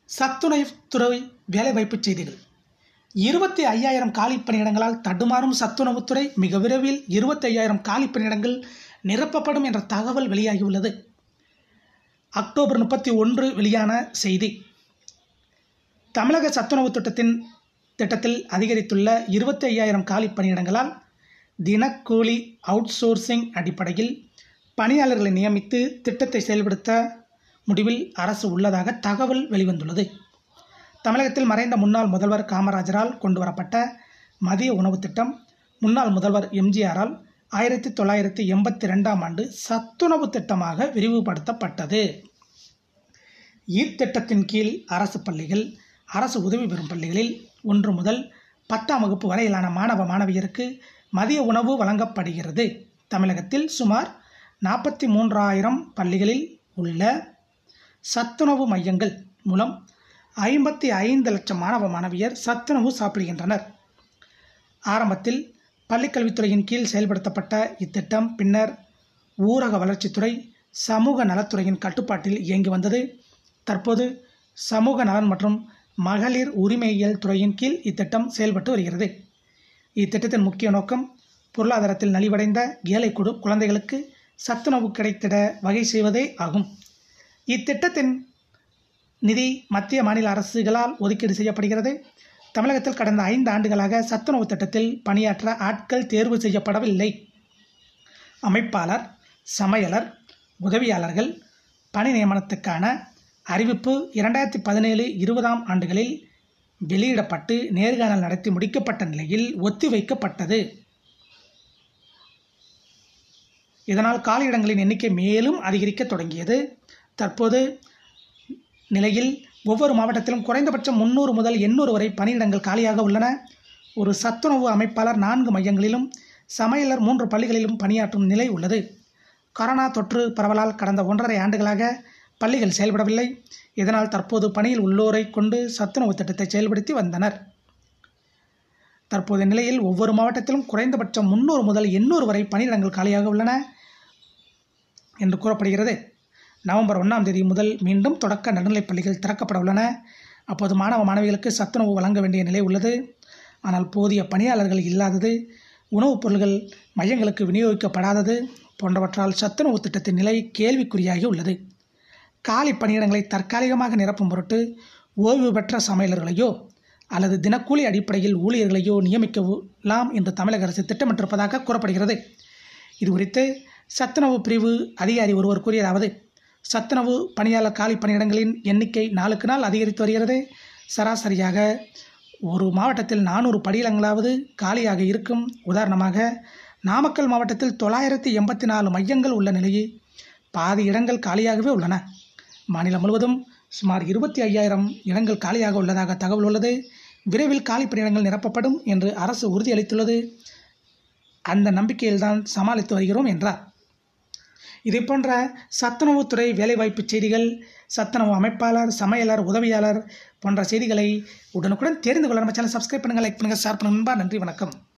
சத்துணவுத்துறை வேலைவாய்ப்புச் செய்திகள் இருபத்தி ஐயாயிரம் காலி பணியிடங்களால் தடுமாறும் சத்துணவுத்துறை மிக விரைவில் இருபத்தி ஐயாயிரம் காலி பணியிடங்கள் நிரப்பப்படும் என்ற தகவல் வெளியாகியுள்ளது அக்டோபர் முப்பத்தி ஒன்று வெளியான செய்தி தமிழக சத்துணவு திட்டத்தின் திட்டத்தில் அதிகரித்துள்ள இருபத்தி ஐயாயிரம் காலி பணியிடங்களால் தினக்கூலி அவுட் சோர்சிங் அடிப்படையில் பணியாளர்களை நியமித்து திட்டத்தை செயல்படுத்த முடிவில் அரசு உள்ளதாக தகவல் வெளிவந்துள்ளது தமிழகத்தில் மறைந்த முன்னாள் முதல்வர் காமராஜரால் கொண்டு வரப்பட்ட மதிய உணவு திட்டம் முன்னாள் முதல்வர் எம்ஜிஆரால் ஆயிரத்தி தொள்ளாயிரத்தி எண்பத்தி ரெண்டாம் ஆண்டு சத்துணவு திட்டமாக விரிவுபடுத்தப்பட்டது இத்திட்டத்தின் கீழ் அரசு பள்ளிகள் அரசு உதவி பெறும் பள்ளிகளில் ஒன்று முதல் பத்தாம் வகுப்பு வரையிலான மாணவ மாணவியருக்கு மதிய உணவு வழங்கப்படுகிறது தமிழகத்தில் சுமார் நாற்பத்தி மூன்றாயிரம் பள்ளிகளில் உள்ள சத்துணவு மையங்கள் மூலம் ஐம்பத்தி ஐந்து லட்சம் மாணவ மாணவியர் சத்துணவு சாப்பிடுகின்றனர் ஆரம்பத்தில் பள்ளிக்கல்வித்துறையின் கீழ் செயல்படுத்தப்பட்ட இத்திட்டம் பின்னர் ஊரக வளர்ச்சித்துறை சமூக நலத்துறையின் கட்டுப்பாட்டில் இயங்கி வந்தது தற்போது சமூக நலன் மற்றும் மகளிர் உரிமையியல் துறையின் கீழ் இத்திட்டம் செயல்பட்டு வருகிறது இத்திட்டத்தின் முக்கிய நோக்கம் பொருளாதாரத்தில் நலிவடைந்த ஏழை குடு குழந்தைகளுக்கு சத்துணவு கிடைத்திட வகை செய்வதே ஆகும் இத்திட்டத்தின் நிதி மத்திய மாநில அரசுகளால் ஒதுக்கீடு செய்யப்படுகிறது தமிழகத்தில் கடந்த ஐந்து ஆண்டுகளாக சத்துணவு திட்டத்தில் பணியாற்ற ஆட்கள் தேர்வு செய்யப்படவில்லை அமைப்பாளர் சமையலர் உதவியாளர்கள் பணி நியமனத்துக்கான அறிவிப்பு இரண்டாயிரத்தி பதினேழு இருபதாம் ஆண்டுகளில் வெளியிடப்பட்டு நேர்காணல் நடத்தி முடிக்கப்பட்ட நிலையில் ஒத்திவைக்கப்பட்டது இதனால் காலியிடங்களின் எண்ணிக்கை மேலும் அதிகரிக்க தொடங்கியது தற்போது நிலையில் ஒவ்வொரு மாவட்டத்திலும் குறைந்தபட்சம் முன்னூறு முதல் எண்ணூறு வரை பணியிடங்கள் காலியாக உள்ளன ஒரு சத்துணவு அமைப்பாளர் நான்கு மையங்களிலும் சமையலர் மூன்று பள்ளிகளிலும் பணியாற்றும் நிலை உள்ளது கொரோனா தொற்று பரவலால் கடந்த ஒன்றரை ஆண்டுகளாக பள்ளிகள் செயல்படவில்லை இதனால் தற்போது பணியில் உள்ளோரை கொண்டு சத்துணவு திட்டத்தை செயல்படுத்தி வந்தனர் தற்போதைய நிலையில் ஒவ்வொரு மாவட்டத்திலும் குறைந்தபட்சம் முன்னூறு முதல் எண்ணூறு வரை பணியிடங்கள் காலியாக உள்ளன என்று கூறப்படுகிறது நவம்பர் ஒன்றாம் தேதி முதல் மீண்டும் தொடக்க நடுநிலைப் பள்ளிகள் திறக்கப்பட உள்ளன அப்போது மாணவ மாணவிகளுக்கு சத்துணவு வழங்க வேண்டிய நிலை உள்ளது ஆனால் போதிய பணியாளர்கள் இல்லாதது உணவுப் பொருள்கள் மையங்களுக்கு விநியோகிக்கப்படாதது போன்றவற்றால் சத்துணவு திட்டத்தின் நிலை கேள்விக்குறியாகி உள்ளது காலி பணியிடங்களை தற்காலிகமாக நிரப்பும் பொருட்டு ஓய்வு பெற்ற சமையலர்களையோ அல்லது தினக்கூலி அடிப்படையில் ஊழியர்களையோ நியமிக்கலாம் என்று தமிழக அரசு திட்டமிட்டிருப்பதாக கூறப்படுகிறது இது குறித்து சத்துணவு பிரிவு அதிகாரி ஒருவர் கூறியதாவது சத்துணவு பணியாளர் காலி பணியிடங்களின் எண்ணிக்கை நாளுக்கு நாள் அதிகரித்து வருகிறது சராசரியாக ஒரு மாவட்டத்தில் நானூறு படியிடங்களாவது காலியாக இருக்கும் உதாரணமாக நாமக்கல் மாவட்டத்தில் தொள்ளாயிரத்தி எண்பத்தி நாலு மையங்கள் உள்ள நிலையில் பாதி இடங்கள் காலியாகவே உள்ளன மாநிலம் முழுவதும் சுமார் இருபத்தி ஐயாயிரம் இடங்கள் காலியாக உள்ளதாக தகவல் உள்ளது விரைவில் காலி பணியிடங்கள் நிரப்பப்படும் என்று அரசு உறுதியளித்துள்ளது அந்த நம்பிக்கையில்தான் சமாளித்து வருகிறோம் என்றார் இதே போன்ற சத்துணவுத்துறை வேலைவாய்ப்பு செய்திகள் சத்துணவு அமைப்பாளர் சமையலர் உதவியாளர் போன்ற செய்திகளை உடனுக்குடன் தெரிந்து கொள்ள நம்ம சேனல் சப்ஸ்கிரைப் பண்ணுங்கள் லைக் பண்ணுங்கள் ஷேர் பண்ணுங்கள் நண்பா நன்றி வணக்கம்